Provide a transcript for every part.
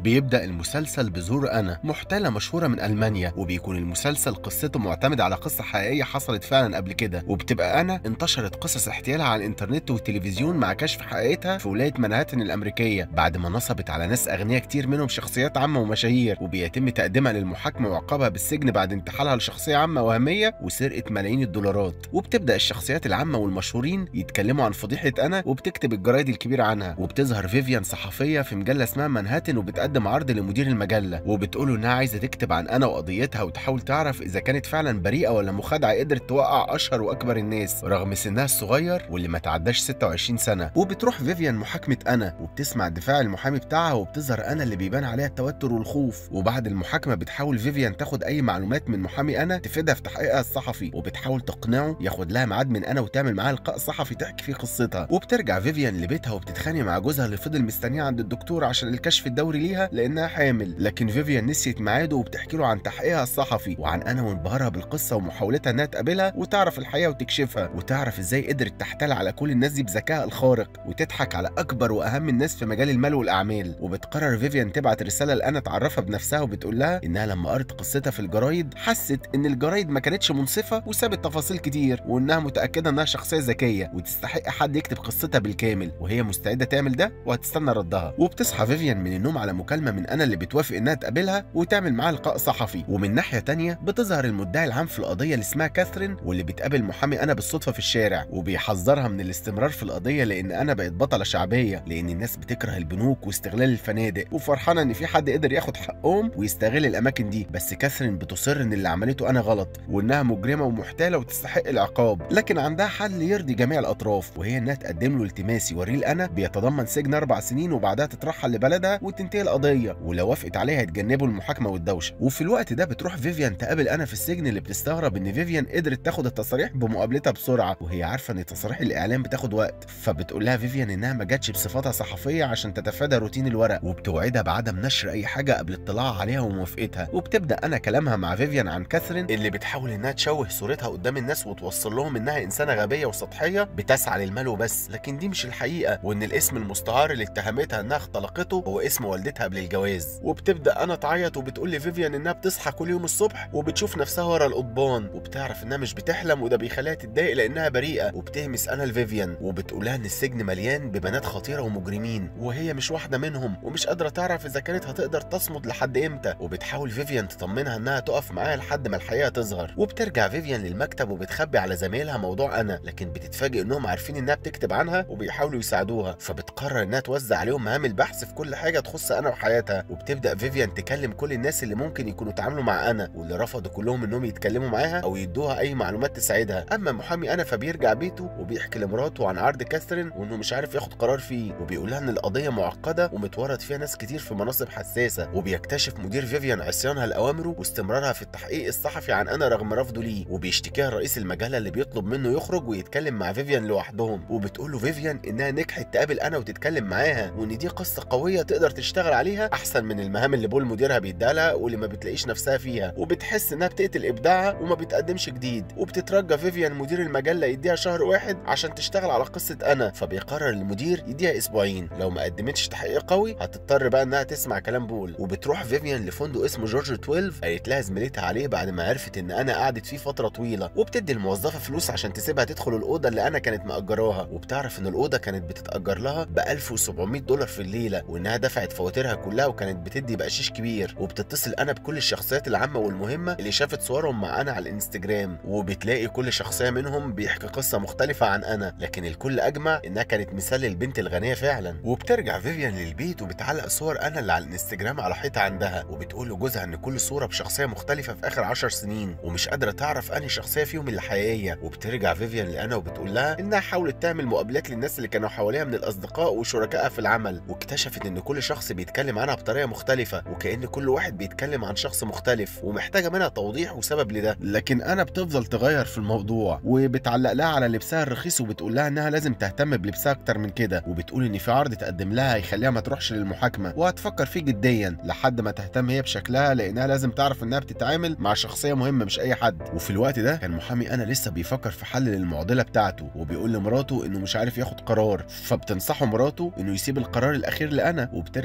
بيبدأ المسلسل بظهور أنا محتالة مشهورة من ألمانيا وبيكون المسلسل قصته معتمد على قصة حقيقية حصلت فعلا قبل كده وبتبقى أنا انتشرت قصص احتيالها على الإنترنت والتلفزيون مع كشف حقيقتها في ولاية منهاتن الأمريكية بعد ما نصبت على ناس أغنياء كتير منهم شخصيات عامة ومشاهير وبيتم تقديمها للمحاكمة وعقابها بالسجن بعد انتحالها لشخصية عامة وهمية وسرقة ملايين الدولارات وبتبدأ الشخصيات العامة والمشهورين يتكلموا عن فضيحة أنا وبتكتب الجرايد الكبيرة عنها وبتظهر فيفيان صحفية في مجلة اسمها منهاتن وبتقدم عرض لمدير المجلة وبتقوله إنها عايزة تكتب عن أنا وقضيتها وتحاول تعرف إذا كانت فعلا بريئة ولا مخادعة قدرت توقع أشهر وأكبر الناس رغم سنها الصغير واللي ما تعداش 26 سنة وبتروح فيفيان محاكمة أنا وبتسمع دفاع المحامي بتاعها وبتظهر أنا اللي بيبان عليها التوتر والخوف وبعد المحاكمة بتحاول فيفيان تاخد أي معلومات من محامي أنا تفيدها في تحقيقها الصحفي وبتحاول تقنعه ياخد لها ميعاد من أنا وتعمل معاها لقاء صحفي تحكي فيه قصتها وبترجع فيفيان لبيتها وبتتخانق مع جوزها اللي فضل مستنيه عند الدكتور عشان الكشف الدوري ليها لانها حامل لكن فيفيان نسيت ميعاده وبتحكي له عن تحقيقها الصحفي وعن انا وانبهارها بالقصه ومحاولتها انها تقابلها وتعرف الحقيقه وتكشفها وتعرف ازاي قدرت تحتال على كل الناس دي بذكائها الخارق وتضحك على اكبر واهم الناس في مجال المال والاعمال وبتقرر فيفيان تبعت رساله لانا تعرفها بنفسها وبتقول لها انها لما قرت قصتها في الجرايد حست ان الجرايد ما كانتش منصفه وسابت تفاصيل كتير وانها متاكده انها شخصيه ذكيه وتستحق حد يكتب قصتها بالكامل وهي مستعده تعمل ده وهتستنى ردها وبتصحى فيفيان من النوم على مكالمه من انا اللي بتوافق انها تقابلها وتعمل معاها لقاء صحفي ومن ناحيه تانية بتظهر المدعي العام في القضيه اللي اسمها كاثرين واللي بتقابل محامي انا بالصدفه في الشارع وبيحذرها من الاستمرار في القضيه لان انا بقت بطله شعبيه لان الناس بتكره البنوك واستغلال الفنادق وفرحانه ان في حد قدر ياخد حقهم ويستغل الاماكن دي بس كاثرين بتصر ان اللي عملته انا غلط وانها مجرمه ومحتاله وتستحق العقاب لكن عندها حل يرضي جميع الاطراف وهي انها تقدم له التماس يوريه الانا بيتضمن سجن اربع سنين وبعدها تترحل لبلدها وتنتهي القضيه ولو وافقت عليها يتجنبوا المحاكمه والدوشه وفي الوقت ده بتروح فيفيان تقابل انا في السجن اللي بتستغرب ان فيفيان قدرت تاخد التصاريح بمقابلتها بسرعه وهي عارفه ان تصاريح الاعلام بتاخد وقت فبتقول لها فيفيان انها ما جاتش بصفتها صحفيه عشان تتفادى روتين الورق وبتوعدها بعدم نشر اي حاجه قبل اطلاع عليها وموافقتها وبتبدا انا كلامها مع فيفيان عن كاثرين اللي بتحاول انها تشوه صورتها قدام الناس وتوصل لهم انها انسانه غبيه وسطحيه بتسعى للمال وبس لكن دي مش الحقيقه وان الاسم المستعار اللي اتهمتها انها اختلقته هو اسم والدتها قبل الجواز وبتبدا انا تعيط وبتقول لفيفيان انها بتصحى كل يوم الصبح وبتشوف نفسها ورا القضبان وبتعرف انها مش بتحلم وده بيخليها تتضايق لانها بريئه وبتهمس انا لفيفيان وبتقولها ان السجن مليان ببنات خطيره ومجرمين وهي مش واحده منهم ومش قادره تعرف اذا كانت هتقدر تصمد لحد امتى وبتحاول فيفيان تطمنها انها تقف معاها لحد ما الحقيقه تظهر وبترجع فيفيان للمكتب وبتخبي على زمايلها موضوع انا لكن بتتفاجئ انهم عارفين انها بتكتب عنها وبيحاولوا يساعدوها فبتقرر انها توزع عليهم مهام البحث في كل حاجه تخص انا وحياتها وبتبدا فيفيان تكلم كل الناس اللي ممكن يكونوا اتعاملوا مع انا واللي رفضوا كلهم انهم يتكلموا معاها او يدوها اي معلومات تساعدها اما محامي انا فبيرجع بيته وبيحكي لمراته عن عرض كاثرين وانه مش عارف ياخد قرار فيه وبيقول لها ان القضيه معقده ومتورط فيها ناس كتير في مناصب حساسه وبيكتشف مدير فيفيان عصيانها لاوامره واستمرارها في التحقيق الصحفي عن انا رغم رفضه ليه وبيشتكيها رئيس المجله اللي بيطلب منه يخرج ويتكلم مع فيفيان لوحدهم وبتقول له فيفيان انها نجحت تقابل انا وتتكلم معاها وان دي قصه قويه تقدر تشتغل عليها احسن من المهام اللي بول مديرها بيديها لها واللي ما بتلاقيش نفسها فيها وبتحس انها بتقتل ابداعها وما بتقدمش جديد وبتترجى فيفيان مدير المجله يديها شهر واحد عشان تشتغل على قصه انا فبيقرر المدير يديها اسبوعين لو ما قدمتش تحقيق قوي هتضطر بقى انها تسمع كلام بول وبتروح فيفيان لفندق اسمه جورج 12 قالت لها زميلتها عليه بعد ما عرفت ان انا قعدت فيه فتره طويله وبتدي الموظفه فلوس عشان تسيبها تدخل الاوضه اللي انا كانت مأجراها وبتعرف ان الاوضه كانت بتتأجر لها ب 1700 دولار في الليله وانها دفعت فواتيرها كلها وكانت بتدي بقشيش كبير وبتتصل انا بكل الشخصيات العامه والمهمه اللي شافت صورهم مع انا على الانستجرام وبتلاقي كل شخصيه منهم بيحكي قصه مختلفه عن انا لكن الكل اجمع انها كانت مثال للبنت الغنيه فعلا وبترجع فيفيان للبيت وبتعلق صور انا اللي على الانستجرام على حيطه عندها وبتقول لجوزها ان كل صوره بشخصيه مختلفه في اخر 10 سنين ومش قادره تعرف انهي شخصيه فيهم اللي حقيقيه وبترجع فيفيان لانا وبتقول لها انها حاولت تعمل مقابلات للناس اللي كانوا حواليها من الاصدقاء وشركائها في العمل واكتشفت ان كل شخص بيتكلم عنها بطريقه مختلفه وكأن كل واحد بيتكلم عن شخص مختلف ومحتاجه منها توضيح وسبب لده لكن انا بتفضل تغير في الموضوع وبتعلق لها على لبسها الرخيص وبتقول لها انها لازم تهتم بلبسها اكتر من كده وبتقول ان في عرض تقدم لها هيخليها ما تروحش للمحاكمه وهتفكر فيه جديا لحد ما تهتم هي بشكلها لانها لازم تعرف انها بتتعامل مع شخصيه مهمه مش اي حد وفي الوقت ده كان محامي انا لسه بيفكر في حل للمعضله بتاعته وبيقول لمراته انه مش عارف ياخد قرار فبتنصحه مراته انه يسيب القرار الاخير لانا وبترجع فيفيان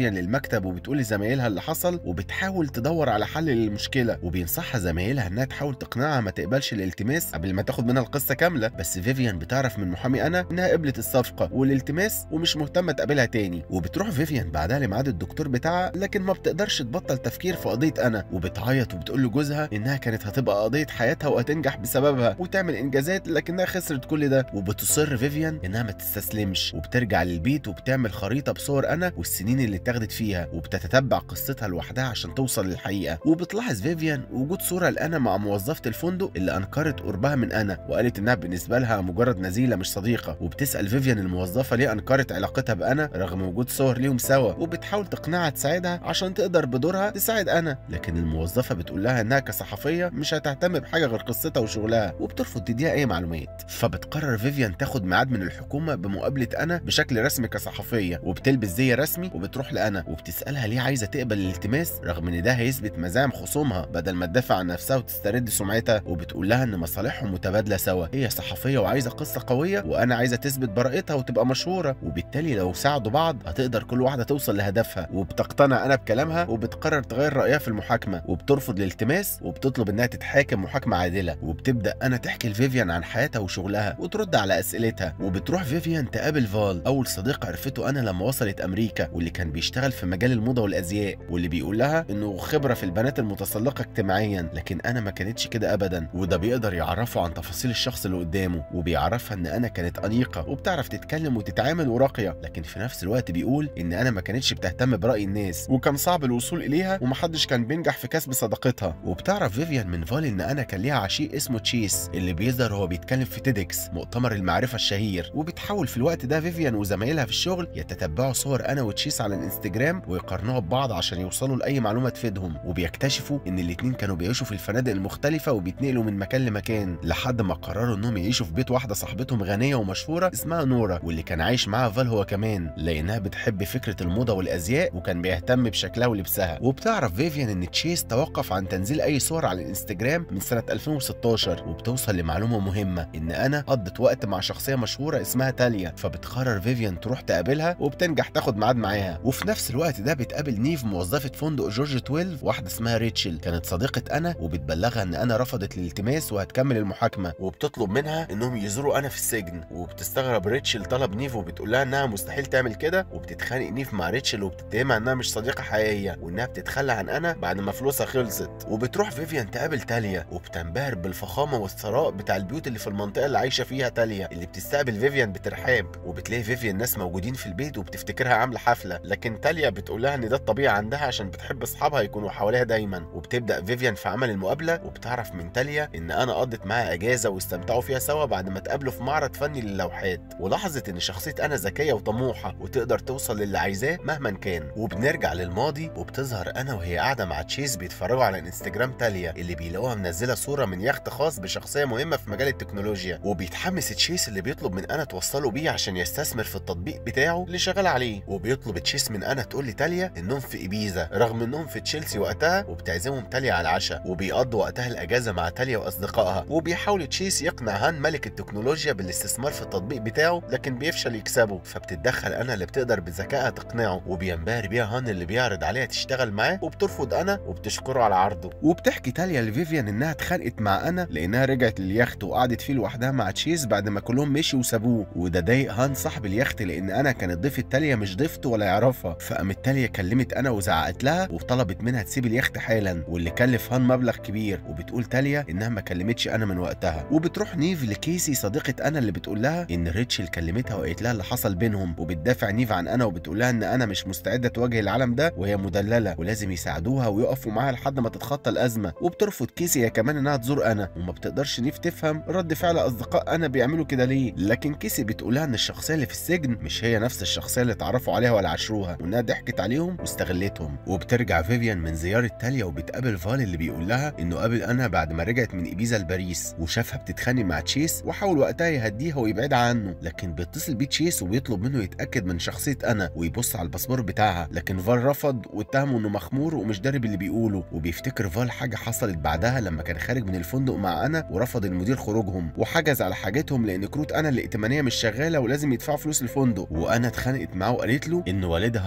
فيفيان للمكتب وبتقول لزمايلها اللي حصل وبتحاول تدور على حل للمشكله وبينصحها زمايلها انها تحاول تقنعها ما تقبلش الالتماس قبل ما تاخد منها القصه كامله بس فيفيان بتعرف من محامي انا انها قبلت الصفقه والالتماس ومش مهتمه تقابلها تاني وبتروح فيفيان بعدها لميعاد الدكتور بتاعها لكن ما بتقدرش تبطل تفكير في قضيه انا وبتعيط وبتقول لجوزها انها كانت هتبقى قضيه حياتها وهتنجح بسببها وتعمل انجازات لكنها خسرت كل ده وبتصر فيفيان انها ما تستسلمش وبترجع للبيت وبتعمل خريطه بصور انا والسنين اللي اتاخدت فيها وبتتتبع قصتها لوحدها عشان توصل للحقيقه وبتلاحظ فيفيان وجود صوره لانا مع موظفه الفندق اللي انكرت قربها من انا وقالت انها بالنسبه لها مجرد نزيله مش صديقه وبتسال فيفيان الموظفه ليه انكرت علاقتها بانا رغم وجود صور ليهم سوا وبتحاول تقنعها تساعدها عشان تقدر بدورها تساعد انا لكن الموظفه بتقول لها انها كصحفيه مش هتهتم بحاجه غير قصتها وشغلها وبترفض تديها اي معلومات فبتقرر فيفيان تاخد ميعاد من الحكومه بمقابله انا بشكل رسمي كصحفيه وبتلبس زي رسمي وبتروح لانا وبتسالها ليه عايزه تقبل الالتماس رغم ان ده هيثبت مزاعم خصومها بدل ما تدافع عن نفسها وتسترد سمعتها وبتقول لها ان مصالحهم متبادله سوا هي صحفيه وعايزه قصه قويه وانا عايزه تثبت براءتها وتبقى مشهوره وبالتالي لو ساعدوا بعض هتقدر كل واحده توصل لهدفها وبتقتنع انا بكلامها وبتقرر تغير رايها في المحاكمه وبترفض الالتماس وبتطلب انها تتحاكم محاكمه عادله وبتبدا انا تحكي لفيفيان عن حياتها وشغلها وترد على اسئلتها وبتروح فيفيان تقابل فال اول صديق عرفته انا لما وصلت امريكا واللي كان بيشتغل في مجال الموضه والازياء واللي بيقول لها انه خبره في البنات المتسلقه اجتماعيا لكن انا ما كانتش كده ابدا وده بيقدر يعرفه عن تفاصيل الشخص اللي قدامه وبيعرفها ان انا كانت انيقه وبتعرف تتكلم وتتعامل وراقيه لكن في نفس الوقت بيقول ان انا ما كانتش بتهتم براي الناس وكان صعب الوصول اليها ومحدش كان بينجح في كسب صداقتها وبتعرف فيفيان من فال ان انا كان ليها عشيق اسمه تشيس اللي بيظهر وهو بيتكلم في تيدكس مؤتمر المعرفه الشهير وبتحاول في الوقت ده فيفيان وزمايلها في الشغل يتتبعوا صور انا وتشيس على الانستجرام ويقارنوها ببعض عشان يوصلوا لاي معلومه تفيدهم وبيكتشفوا ان الاتنين كانوا بيعيشوا في الفنادق المختلفه وبيتنقلوا من مكان لمكان لحد ما قرروا انهم يعيشوا في بيت واحده صاحبتهم غنيه ومشهوره اسمها نورا واللي كان عايش معاها فال هو كمان لانها بتحب فكره الموضه والازياء وكان بيهتم بشكلها ولبسها وبتعرف فيفيان ان تشيس توقف عن تنزيل اي صور على الانستجرام من سنه 2016 وبتوصل لمعلومه مهمه ان انا قضت وقت مع شخصيه مشهوره اسمها تاليا فبتقرر فيفيان تروح تقابلها وبتنجح تاخد ميعاد معاها وفي نفس الوقت ده بتقابل نيف موظفه فندق جورج 12 واحده اسمها ريتشل كانت صديقه انا وبتبلغها ان انا رفضت الالتماس وهتكمل المحاكمه وبتطلب منها انهم يزوروا انا في السجن وبتستغرب ريتشل طلب نيف وبتقول لها انها مستحيل تعمل كده وبتتخانق نيف مع ريتشل وبتتهمها انها مش صديقه حقيقيه وانها بتتخلى عن انا بعد ما فلوسها خلصت وبتروح فيفيان تقابل تاليا وبتنبهر بالفخامه والثراء بتاع البيوت اللي في المنطقه اللي عايشه فيها تاليا اللي بتستقبل فيفيان بترحاب وبتلاقي فيفيان ناس موجودين في البيت وبتفتكرها عامله حفله لكن تاليا بتقول لها ان ده الطبيعي عندها عشان بتحب اصحابها يكونوا حواليها دايما وبتبدا فيفيان في عمل المقابله وبتعرف من تاليا ان انا قضت معاها اجازه واستمتعوا فيها سوا بعد ما اتقابلوا في معرض فني للوحات ولاحظت ان شخصيه انا ذكيه وطموحه وتقدر توصل للي عايزاه مهما كان وبنرجع للماضي وبتظهر انا وهي قاعده مع تشيز بيتفرجوا على الانستجرام تاليا اللي بيلاقوها منزله صوره من يخت خاص بشخصيه مهمه في مجال التكنولوجيا وبيتحمس تشيس اللي بيطلب من انا توصله بيه عشان يستثمر في التطبيق بتاعه اللي شغال عليه وبيطلب تشيس من انا تقول لتاليا انهم في ايبيزا رغم انهم في تشيلسي وقتها وبتعزمهم تاليا على العشاء وبيقضوا وقتها الاجازه مع تاليا واصدقائها وبيحاول تشيس يقنع هان ملك التكنولوجيا بالاستثمار في التطبيق بتاعه لكن بيفشل يكسبه فبتتدخل انا اللي بتقدر بذكائها تقنعه وبينبهر بيها هان اللي بيعرض عليها تشتغل معاه وبترفض انا وبتشكره على عرضه وبتحكي تاليا لفيفيان انها اتخانقت مع انا لانها رجعت لليخت وقعدت فيه لوحدها مع تشيز بعد ما كلهم مشوا وسابوه وده ضايق هان صاحب اليخت لان انا كانت ضيفه تاليا مش ضيفته ولا يعرفها فقامت تاليا كلمت انا وزعقت لها وطلبت منها تسيب اليخت حالا واللي كلف هان مبلغ كبير وبتقول تاليا انها ما كلمتش انا من وقتها وبتروح نيف لكيسي صديقه انا اللي بتقول لها ان ريتشل كلمتها وقالت لها اللي حصل بينهم وبتدافع نيف عن انا وبتقول لها ان انا مش مستعده تواجه العالم ده وهي مدلله ولازم يساعدوها ويقفوا معاها لحد ما تتخطى الازمه وبترفض كيسي هي كمان انها تزور انا وما بتقدرش نيف تفهم رد فعل اصدقاء انا بيعملوا كده ليه لكن كيسي بتقولها ان الشخصيه اللي في السجن مش هي نفس الشخصيه اللي اتعرفوا عليها ولا عاشروها وانها ضحكت عليهم واستغلتهم وبترجع فيفيان من زياره تاليا وبتقابل فال اللي بيقول لها انه قابل انا بعد ما رجعت من ايبيزا لباريس وشافها بتتخانق مع تشيس وحاول وقتها يهديها ويبعدها عنه لكن بيتصل بيه تشيس وبيطلب منه يتاكد من شخصيه انا ويبص على الباسبور بتاعها لكن فال رفض واتهمه انه مخمور ومش داري باللي بيقوله وبيفتكر فال حاجه حصلت بعدها لما كان خارج من الفندق مع انا ورفض المدير خروجهم وحجز على حاجتهم لان كروت انا الائتمانيه مش شغاله ولازم يدفعوا فلوس الفندق وانا اتخانقت معاه وقالت له ان والدها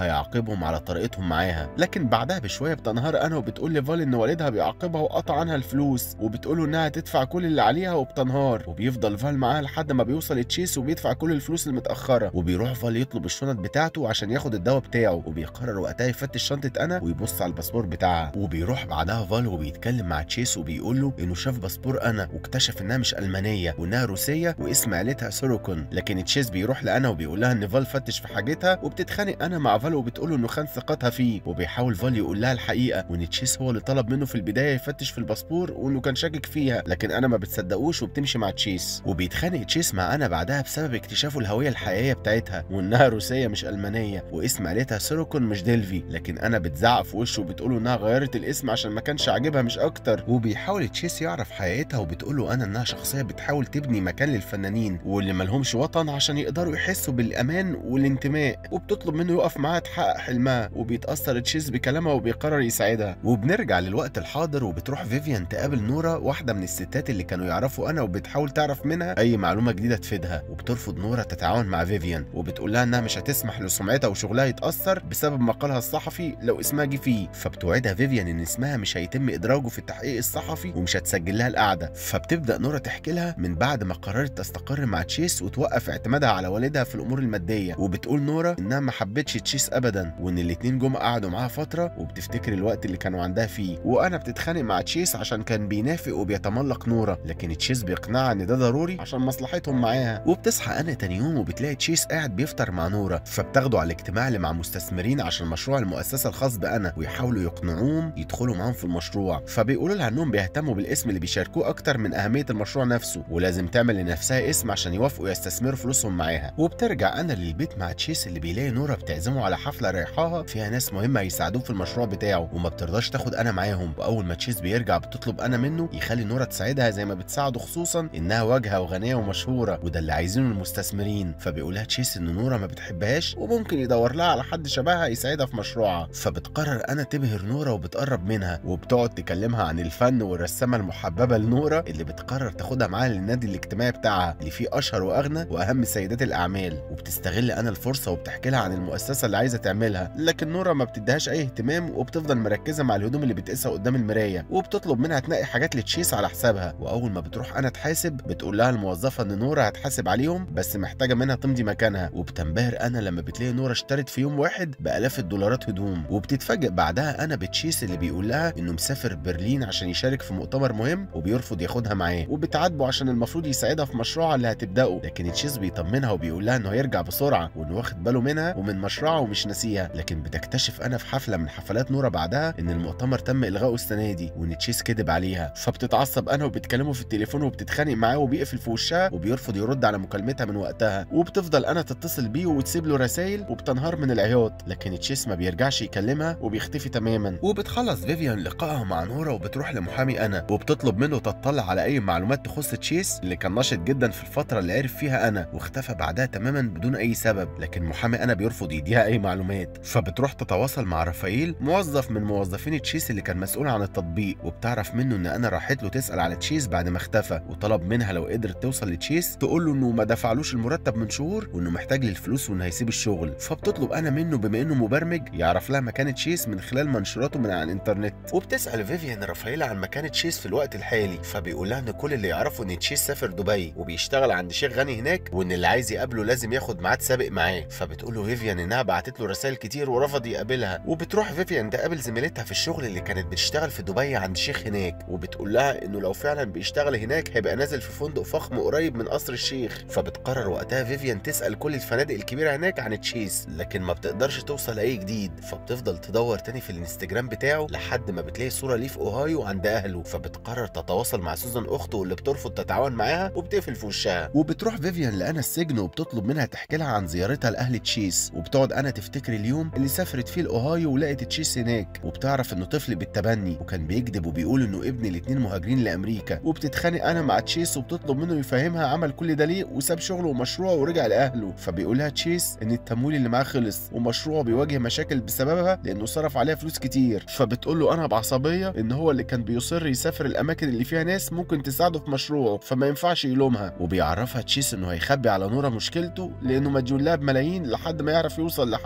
هيعاقبهم على طريقتهم معاها لكن بعدها بشويه بتنهار انا وبتقول لفال ان والدها بيعاقبها وقطع عنها الفلوس وبتقول انها تدفع كل اللي عليها وبتنهار وبيفضل فال معاها لحد ما بيوصل تشيس وبيدفع كل الفلوس المتاخره وبيروح فال يطلب الشنط بتاعته عشان ياخد الدواء بتاعه وبيقرر وقتها يفتش شنطه انا ويبص على الباسبور بتاعها وبيروح بعدها فال وبيتكلم مع تشيس وبيقول له انه شاف باسبور انا واكتشف انها مش المانيه وانها روسيه واسم عيلتها سوروكون لكن تشيس بيروح لانا وبيقول لها ان فال فتش في حاجتها وبتتخانق انا مع فال وبتقول له انه خان ثقتها فيه وبيحاول فال يقول لها الحقيقه وان تشيس هو اللي طلب منه في البدايه يفتش في الباسبور وانه كان شاكك فيها لكن انا ما بتصدقوش وبتمشي مع تشيس وبيتخانق تشيس مع انا بعدها بسبب اكتشافه الهويه الحقيقيه بتاعتها وانها روسيه مش المانيه واسم عيلتها سوروكون مش ديلفي لكن انا بتزعق في وشه وبتقول انها غيرت الاسم عشان ما كانش عاجبها مش اكتر وبيحاول تشيس يعرف حقيقتها وبتقول له انا انها شخصيه بتحاول تبني مكان للفنانين واللي ملهمش وطن عشان يقدروا يحسوا بالامان والانتماء وبتطلب منه يقف معاها تحقق حلمها وبيتاثر تشيس بكلامها وبيقرر يساعدها وبنرجع للوقت الحاضر وبتروح فيفيان تقابل نورا واحده من الستات اللي كانوا يعرفوا انا وبتحاول تعرف منها اي معلومه جديده تفيدها وبترفض نورا تتعاون مع فيفيان وبتقول لها انها مش هتسمح لسمعتها وشغلها يتاثر بسبب مقالها الصحفي لو اسمها جه فيه فبتوعدها فيفيان ان اسمها مش هيتم ادراجه في التحقيق الصحفي ومش هتسجل لها القعده فبتبدا نورا تحكي لها من بعد ما قررت تستقر مع تشيس وتوقف اعتمادها على والدها في الامور الماديه وبتقول نورا انها ما حبتش تشيس ابدا وان الاتنين جم قعدوا معاها فتره وبتفتكر الوقت اللي كانوا عندها فيه وانا بتتخانق مع تشيس عشان كان بينافق وبيتملق نورا لكن تشيس بيقنعها ان ده ضروري عشان مصلحتهم معاها وبتصحى انا تاني يوم وبتلاقي تشيس قاعد بيفطر مع نورا فبتاخده على الاجتماع اللي مع مستثمرين عشان مشروع المؤسسه الخاص بانا ويحاولوا يقنعوهم يدخلوا معاهم في المشروع فبيقولوا لها انهم بيهتموا بالاسم اللي بيشاركوه اكتر من اهميه المشروع نفسه ولازم تعمل لنفسها اسم عشان يوافقوا يستثمروا فلوسهم معاها وبترجع انا للبيت مع تشيس اللي بيلاقي نورا بتعزمه على حفله رايحاها فيها ناس مهمه هيساعدوه في المشروع بتاعه وما بترضاش تاخد انا معاهم واول ما تشيس بيرجع بتطلب انا منه يخلي نورا تساعدها زي ما بتساعده خصوصا انها واجهه وغنيه ومشهوره وده اللي عايزينه المستثمرين فبيقولها تشيس ان نورا ما بتحبهاش وممكن يدور لها على حد شبهها يساعدها في مشروعها فبتقرر انا تبهر نورا وبتقرب منها وبتقعد تكلمها عن الفن والرسامه المحببه لنورا اللي بتقرر تاخدها معاها للنادي الاجتماعي بتاعها اللي فيه اشهر واغنى واهم سيدات الاعمال وبتستغل انا الفرصه وبتحكي لها عن المؤسسه اللي عايزه تعملها لكن نورا ما بتديهاش اي اهتمام وبتفضل مركزه مع الهدوم اللي بتقيسها قدام المرايه وبتطلب منها تنقي حاجات لتشيس على حسابها واول ما بتروح انا تحاسب بتقول لها الموظفه ان نورا هتحاسب عليهم بس محتاجه منها تمضي مكانها وبتنبهر انا لما بتلاقي نورا اشترت في يوم واحد بالاف الدولارات هدوم وبتتفاجئ بعدها انا بتشيس اللي بيقول لها انه مسافر برلين عشان يشارك في مؤتمر مهم وبيرفض ياخدها معاه وبتعاتبه عشان المفروض يساعدها في مشروعها اللي هتبداه لكن تشيس بيطمنها وبيقول لها انه هيرجع بسرعه وانه واخد باله منها ومن مشروعها ومش ناسيها لكن بتكتشف انا في حفله من حفلات نورا بعدها ان المؤتمر تم الغائه السنه دي وان تشيس كذب عليها فبتتعصب انا وبتكلمه في التليفون وبتتخانق معاه وبيقفل في وشها وبيرفض يرد على مكالمتها من وقتها وبتفضل انا تتصل بيه وتسيب له رسائل وبتنهار من العياط لكن تشيس ما بيرجعش يكلمها وبيختفي تماما وبتخلص فيفيان لقائها مع نورا وبتروح لمحامي انا وبتطلب منه تطلع على اي معلومات تخص تشيس اللي كان ناشط جدا في الفتره اللي عرف فيها انا واختفى بعدها تماما بدون اي سبب لكن محامي انا بيرفض يديها اي معلومات فبتروح تتواصل مع رافائيل موظف من موظفين تشيس اللي كان مسؤول عن التطبيق وبتعرف منه ان انا راحت له تسال على تشيس بعد ما اختفى وطلب منها لو قدرت توصل لتشيس تقول له انه ما دفعلوش المرتب من شهور وانه محتاج للفلوس وانه هيسيب الشغل فبتطلب انا منه بما انه مبرمج يعرف لها مكان تشيس من خلال منشوراته من على الانترنت وبتسال فيفيان رافائيل عن مكان تشيس في الوقت الحالي فبيقول لها ان كل اللي يعرفه ان تشيس سافر دبي وبيشتغل عند شيخ غني هناك وان اللي عايز يقابله لازم ياخد ميعاد سابق معاه فبتقول له فيفيان انها بعتت له رسائل كتير ورفض يقابلها وبتروح فيفيان تقابل زميلتها في الشغل اللي كانت بتشتغل في دبي عند شيخ هناك وبتقول لها انه لو فعلا بيشتغل هناك هيبقى نازل في فندق فخم قريب من قصر الشيخ فبتقرر وقتها فيفيان تسال كل الفنادق الكبيره هناك عن تشيس لكن ما بتقدرش توصل لاي جديد فبتفضل تدور تاني في الانستجرام بتاعه لحد ما بتلاقي صوره ليه في اوهايو عند اهله فبتقرر تتواصل مع سوزان اخته اللي بترفض تتعاون معاها وبتقفل في وشها وبتروح فيفيان لانا السجن وبتطلب منها تحكي لها عن زيارتها لاهل تشيس وبتقعد انا تفتكر اليوم اللي سافرت فيه لاوهايو ولقت تشيس هناك وبتعرف انه طفل بالتبني وكان بيكذب وبيقول انه ابن الاتنين مهاجرين لامريكا وبتتخانق انا مع تشيس وبتطلب منه يفهمها عمل كل ده ليه وساب شغله ومشروعه ورجع لاهله فبيقولها تشيس ان التمويل اللي معاه خلص ومشروعه بيواجه مشاكل بسببها لانه صرف عليها فلوس كتير فبتقول له انا بعصبيه ان هو اللي كان بيصر يسافر الاماكن اللي فيها ناس ممكن تساعده في مشروعه فما ينفعش يلومها وبيعرفها تشيس انه هيخبي على نورا مشكلته لانه مديون لها بملايين لحد ما يعرف يوصل لحل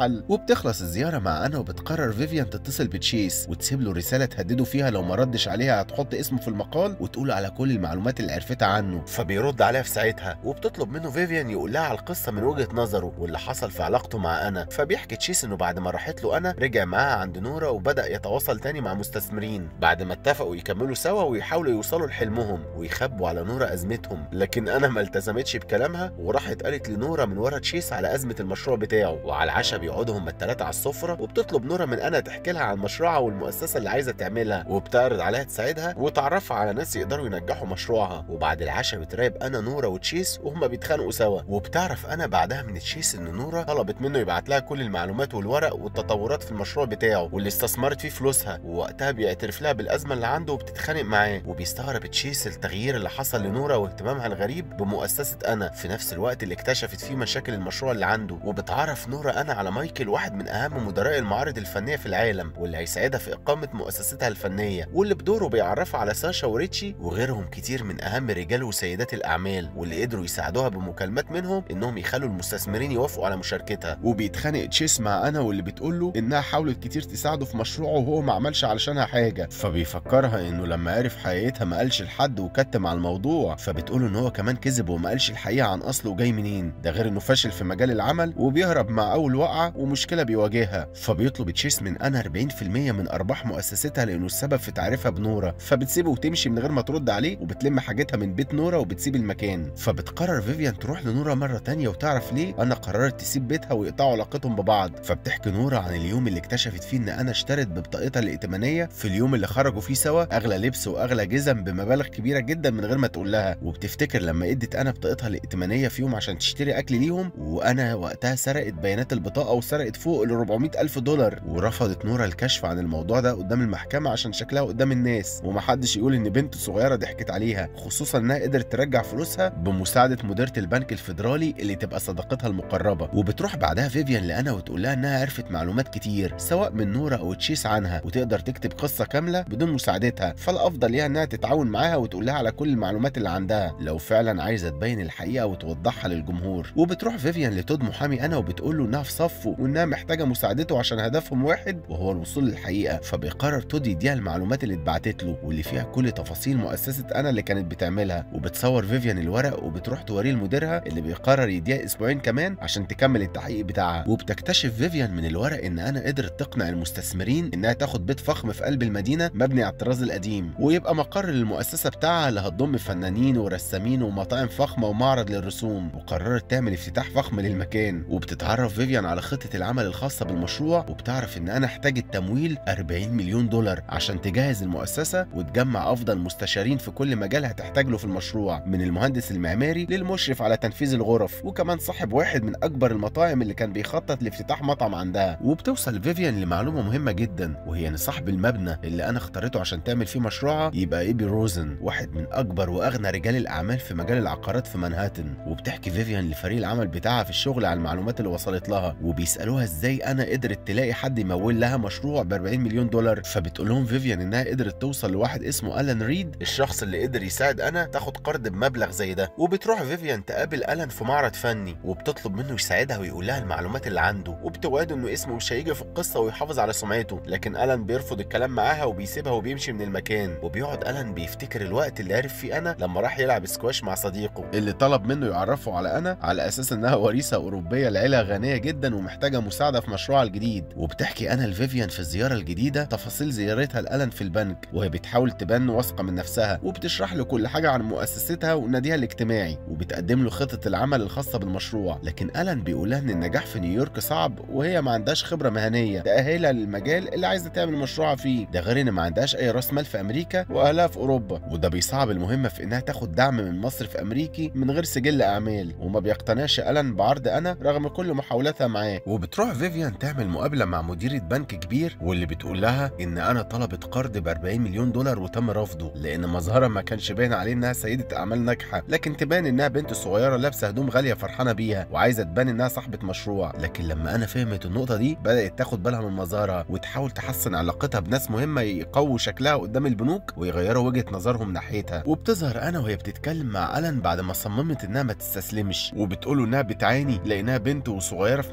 المحل وبتخلص الزياره مع انا وبتقرر فيفيان تتصل بتشيس وتسيب له رساله تهدده فيها لو ما ردش عليها هتحط اسمه في المقال وتقول على كل المعلومات اللي عرفتها عنه فبيرد عليها في ساعتها وبتطلب منه فيفيان يقول لها على القصه من وجهه نظره واللي حصل في علاقته مع انا فبيحكي تشيس انه بعد ما راحت له انا رجع معاها عند نورا وبدا يتواصل تاني مع مستثمرين بعد ما اتفقوا يكملوا سوا ويحاولوا يوصلوا لحلمهم ويخبوا على نورا ازمتهم لكن انا ما التزمتش بكلامها وراحت قالت لنورا من ورا تشيس على ازمه المشروع بتاعه وعلى العشاء بيقعدوا هما الثلاثه على السفره وبتطلب نورا من انا تحكي لها عن مشروعها والمؤسسه اللي عايزه تعملها وبتعرض عليها تساعدها وتعرفها على ناس يقدروا ينجحوا مشروعها وبعد العشاء بتراقب انا نورا وتشيس وهما بيتخانقوا سوا وبتعرف انا بعدها من تشيس ان نورا طلبت منه يبعت لها كل المعلومات والورق والتطورات في المشروع بتاعه واللي استثمرت فيه فلوسها ووقتها بيعترف لها بالازمه اللي عنده وبتتخانق معاه وبيستغرب تشيس التغيير اللي حصل لنورا واهتمامها الغريب بمؤسسه انا في نفس الوقت اللي اكتشفت فيه مشاكل المشروع اللي عنده وبتعرف نورا انا على مايكل واحد من اهم مدراء المعارض الفنيه في العالم واللي هيساعدها في اقامه مؤسستها الفنيه واللي بدوره بيعرفها على ساشا وريتشي وغيرهم كتير من اهم رجال وسيدات الاعمال واللي قدروا يساعدوها بمكالمات منهم انهم يخلوا المستثمرين يوافقوا على مشاركتها وبيتخانق تشيس مع انا واللي بتقول له انها حاولت كتير تساعده في مشروعه وهو ما عملش علشانها حاجه فبيفكرها انه لما عرف حقيقتها ما قالش لحد وكتم على الموضوع فبتقول ان هو كمان كذب وما قالش الحقيقه عن اصله جاي منين ده غير انه فاشل في مجال العمل وبيهرب مع اول وقعه ومشكله بيواجهها فبيطلب تشيس من انا 40% من ارباح مؤسستها لانه السبب في تعريفها بنورا فبتسيبه وتمشي من غير ما ترد عليه وبتلم حاجتها من بيت نورا وبتسيب المكان فبتقرر فيفيان تروح لنورا مره تانية وتعرف ليه انا قررت تسيب بيتها ويقطعوا علاقتهم ببعض فبتحكي نورا عن اليوم اللي اكتشفت فيه ان انا اشترت ببطاقتها الائتمانيه في اليوم اللي خرجوا فيه سوا اغلى لبس واغلى جزم بمبالغ كبيره جدا من غير ما تقول لها وبتفتكر لما ادت انا بطاقتها الائتمانيه في يوم عشان تشتري اكل ليهم وانا وقتها سرقت بيانات البطاقه وسرقت فوق ال 400 الف دولار ورفضت نورا الكشف عن الموضوع ده قدام المحكمه عشان شكلها قدام الناس ومحدش يقول ان بنت صغيره ضحكت عليها خصوصا انها قدرت ترجع فلوسها بمساعده مديره البنك الفيدرالي اللي تبقى صديقتها المقربه وبتروح بعدها فيفيان لانا وتقول لها انها عرفت معلومات كتير سواء من نورا او تشيس عنها وتقدر تكتب قصه كامله بدون مساعدتها فالافضل ليها انها تتعاون معاها وتقول لها على كل المعلومات اللي عندها لو فعلا عايزه تبين الحقيقه وتوضحها للجمهور وبتروح فيفيان لتود محامي انا وبتقول له انها في صفه وانها محتاجه مساعدته عشان هدفهم واحد وهو الوصول للحقيقه فبيقرر تود يديها المعلومات اللي اتبعتت له واللي فيها كل تفاصيل مؤسسه انا اللي كانت بتعملها وبتصور فيفيان الورق وبتروح توريه لمديرها اللي بيقرر يديها اسبوعين كمان عشان تكمل التحقيق بتاعها وبتكتشف فيفيان من الورق ان انا قدرت تقنع المستثمرين انها تاخد بيت فخم في قلب المدينه مبني على الطراز القديم ويبقى مقر للمؤسسه بتاعها اللي هتضم فنانين ورسامين ومطاعم فخمه ومعرض للرسوم وقررت تعمل افتتاح فخم للمكان وبتتعرف فيفيان على خطه العمل الخاصه بالمشروع وبتعرف ان انا احتاجت تمويل 40 مليون دولار عشان تجهز المؤسسه وتجمع افضل مستشارين في كل مجال هتحتاج له في المشروع من المهندس المعماري للمشرف على تنفيذ الغرف وكمان صاحب واحد من اكبر المطاعم اللي كان بيخطط لافتتاح مطعم عندها وبتوصل فيفيان لمعلومه مهمه جدا وهي ان صاحب المبنى اللي انا اختارته عشان تعمل فيه مشروعها يبقى ايبي روزن واحد من اكبر واغنى رجال الاعمال في مجال العقارات في مانهاتن وبتحكي فيفيان لفريق العمل بتاعها في الشغل على المعلومات اللي وصلت لها وبيسالوها ازاي انا قدرت تلاقي حد يمول لها مشروع ب 40 مليون دولار فبتقول لهم فيفيان انها قدرت توصل لواحد اسمه الان ريد الشخص اللي قدر يساعد انا تاخد قرض بمبلغ زي ده وبتروح فيفيان تقابل الان في معرض فني وبتطلب منه يساعدها ويقول لها المعلومات اللي عنده وبتوعده انه اسمه مش هيجي في القصه ويحافظ على سمعته لكن الان بيرفض الكلام معاها وبيسيبها وبيمشي من المكان وبيقعد الان بيفتكر الوقت اللي عرف فيه انا لما راح يلعب سكواش مع صديقه اللي طلب منه يعرفه على انا على اساس انها وريثه اوروبيه لعيله غنيه جدا ومحتاجه مساعده في مشروعها الجديد وبتحكي انا لفيفيان في الزياره الجديده تفاصيل زيارتها لالن في البنك وهي بتحاول تبان واثقه من نفسها وبتشرح له كل حاجه عن مؤسستها وناديها الاجتماعي وبتقدم له خطه العمل الخاصه بالمشروع لكن الن بيقول لها ان النجاح في نيويورك صعب وهي ما عندهاش خبره مهنيه تاهلها للمجال اللي عايزه تعمل مشروعها فيه ده غير ان ما عندهاش اي راس مال في امريكا واهلها في اوروبا وده بيصعب المهمه في انها تاخد دعم من مصرف امريكي من غير سجل اعمال وما بيقتنعش الن بعرض انا رغم كل محاولاتها معاه وبتروح فيفيان تعمل مقابله مع مديره بنك كبير واللي بتقول لها ان انا طلبت قرض ب 40 مليون دولار وتم رفضه لان مظهرها ما كانش باين عليه انها سيده اعمال ناجحه لكن تبان انها بنت صغيره لابسه هدوم غاليه فرحانه بيها وعايزه تبان انها صاحبه مشروع لكن لما انا فهمت النقطه دي بدات تاخد بالها من مظهرها وتحاول تحسن علاقتها بناس مهمه يقووا شكلها قدام البنوك ويغيروا وجهه نظرهم ناحيتها وبتظهر انا وهي بتتكلم مع الن بعد ما صممت انها ما تستسلمش وبتقوله انها بتعاني لانها بنت وصغيره في مجال اداره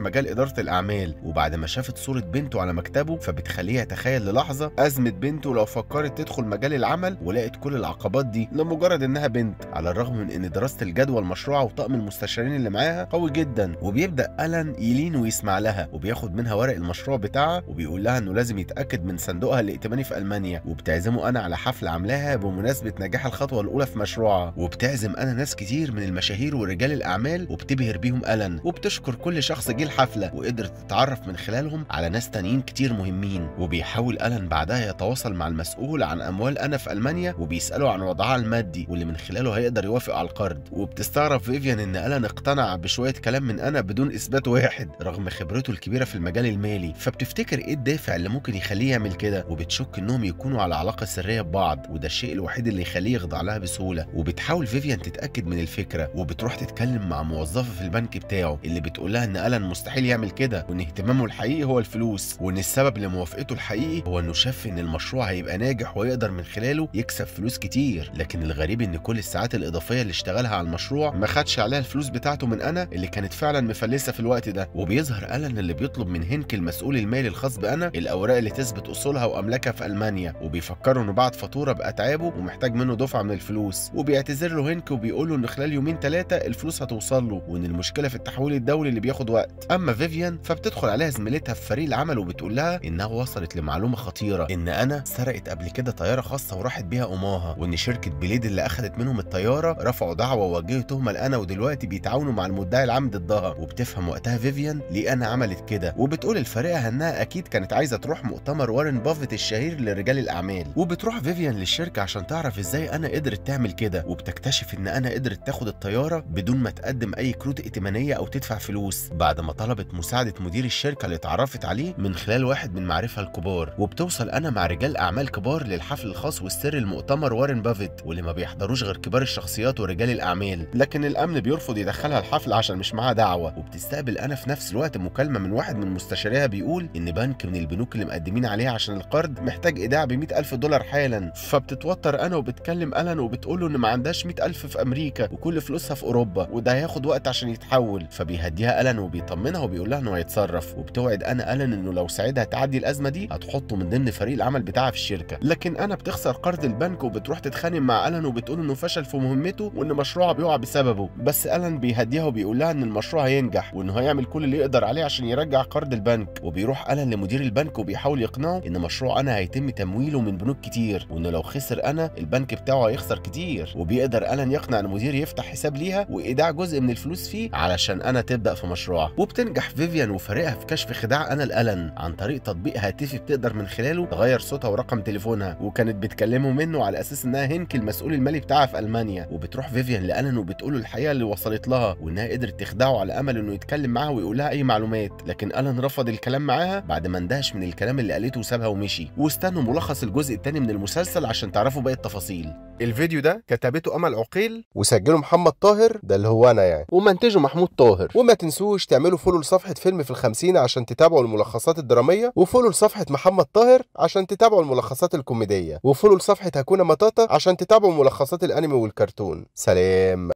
إدارة الأعمال وبعد ما شافت صورة بنته على مكتبه فبتخليه يتخيل للحظة أزمة بنته لو فكرت تدخل مجال العمل ولقت كل العقبات دي لمجرد إنها بنت على الرغم من إن دراسة الجدوى المشروعة وطقم المستشارين اللي معاها قوي جدا وبيبدأ ألان يلين ويسمع لها وبياخد منها ورق المشروع بتاعها وبيقول لها إنه لازم يتأكد من صندوقها الائتماني في ألمانيا وبتعزمه أنا على حفلة عاملاها بمناسبة نجاح الخطوة الأولى في مشروعها وبتعزم أنا ناس كتير من المشاهير ورجال الأعمال وبتبهر بيهم ألان وبتشكر كل شخص جه الحفلة وقدرت تتعرف من خلالهم على ناس تانيين كتير مهمين وبيحاول ألان بعدها يتواصل مع المسؤول عن أموال أنا في ألمانيا وبيسأله عن وضعها المادي واللي من خلاله هيقدر يوافق على القرض وبتستغرب فيفيان إن ألان اقتنع بشوية كلام من أنا بدون إثبات واحد رغم خبرته الكبيرة في المجال المالي فبتفتكر إيه الدافع اللي ممكن يخليه يعمل كده وبتشك إنهم يكونوا على علاقة سرية ببعض وده الشيء الوحيد اللي يخليه يخضع لها بسهولة وبتحاول فيفيان تتأكد من الفكرة وبتروح تتكلم مع موظفة في البنك بتاعه اللي بتقول لها إن ألان مستحيل يعمل كده وإن اهتمامه الحقيقي هو الفلوس وإن السبب لموافقته الحقيقي هو إنه شاف إن المشروع هيبقى ناجح ويقدر من خلاله يكسب فلوس كتير لكن الغريب إن كل الساعات الإضافية اللي اشتغلها على المشروع ما خدش عليها الفلوس بتاعته من أنا اللي كانت فعلا مفلسة في الوقت ده وبيظهر ألان اللي بيطلب من هنك المسؤول المالي الخاص بأنا الأوراق اللي تثبت أصولها وأملاكها في ألمانيا وبيفكره إنه بعت فاتورة بأتعابه ومحتاج منه دفعة من الفلوس وبيعتذر له هنك وبيقول له إن خلال يومين ثلاثة الفلوس هتوصل له وإن المشكلة في التحويل الدولي اللي بياخد وقت أما فيفيان فبتدخل عليها زميلتها في فريق العمل وبتقول لها إنها وصلت لمعلومة خطيرة إن أنا سرقت قبل كده طيارة خاصة وراحت بيها أماها وإن شركة بليد اللي أخدت منهم الطيارة رفعوا دعوة ووجهوا تهمة لأنا ودلوقتي بيتعاونوا مع المدعي العام ضدها وبتفهم وقتها فيفيان ليه أنا عملت كده وبتقول لفريقها إنها أكيد كانت عايزة تروح مؤتمر وارن بافيت الشهير لرجال الأعمال وبتروح فيفيان للشركة عشان تعرف إزاي أنا قدرت تعمل كده وبتكتشف إن أنا قدرت تاخد الطيارة بدون ما تقدم أي كروت ائتمانية أو تدفع فلوس بعد ما طلبت مساعدة مدير الشركة اللي اتعرفت عليه من خلال واحد من معارفها الكبار وبتوصل أنا مع رجال أعمال كبار للحفل الخاص والسري المؤتمر وارن بافيت واللي ما بيحضروش غير كبار الشخصيات ورجال الأعمال لكن الأمن بيرفض يدخلها الحفل عشان مش معاها دعوة وبتستقبل أنا في نفس الوقت مكالمة من واحد من مستشاريها بيقول إن بنك من البنوك اللي مقدمين عليها عشان القرض محتاج إيداع ب ألف دولار حالا فبتتوتر أنا وبتكلم ألان وبتقول له إن ما عندهاش 100000 في أمريكا وكل فلوسها في أوروبا وده هياخد وقت عشان يتحول فبيهديها ألان وبيطمنها وبيقول لها إنه هيتصرف وبتوعد أنا ألان إنه لو ساعدها تعدي الأزمة دي هتحطه من ضمن فريق العمل بتاعها في الشركة لكن أنا بتخسر قرض البنك وبتروح تتخانق مع ألان وبتقول إنه فشل في مهمته وإن مشروعها بيقع بسببه بس ألان بيهديها وبيقول لها إن المشروع هينجح وإنه هيعمل كل اللي يقدر عليه عشان يرجع قرض البنك وبيروح ألان لمدير البنك وبيحاول يقنعه إن مشروع أنا هيتم تمويله من بنوك كتير وإنه لو خسر أنا البنك بتاعه هيخسر كتير وبيقدر ألان يقنع المدير يفتح حساب ليها وإيداع جزء من الفلوس فيه علشان أنا تبدأ في مشروعها وبتنجح فيفيان وفريقها في كشف خداع أنا لألان عن طريق تطبيق هاتفي بتقدر من خلاله تغير صوتها ورقم تليفونها وكانت بتكلمه منه على أساس إنها هنك المسؤول المالي بتاعها في ألمانيا وبتروح فيفيان لألان وبتقول له الحقيقة اللي وصلت لها وإنها قدرت تخدعه على أمل إنه يتكلم معاها ويقول لها أي معلومات لكن ألان رفض الكلام معاها بعد ما اندهش من الكلام اللي قالته وسابها ومشي واستنوا ملخص الجزء الثاني من المسلسل عشان تعرفوا باقي التفاصيل الفيديو ده كتبته امل عقيل وسجله محمد طاهر ده اللي هو انا يعني ومنتجه محمود طاهر وما تنسوش تعملوا فولو لصفحه فيلم في الخمسين عشان تتابعوا الملخصات الدراميه وفولو لصفحه محمد طاهر عشان تتابعوا الملخصات الكوميديه وفولو لصفحه هكونا مطاطا عشان تتابعوا ملخصات الانمي والكرتون سلام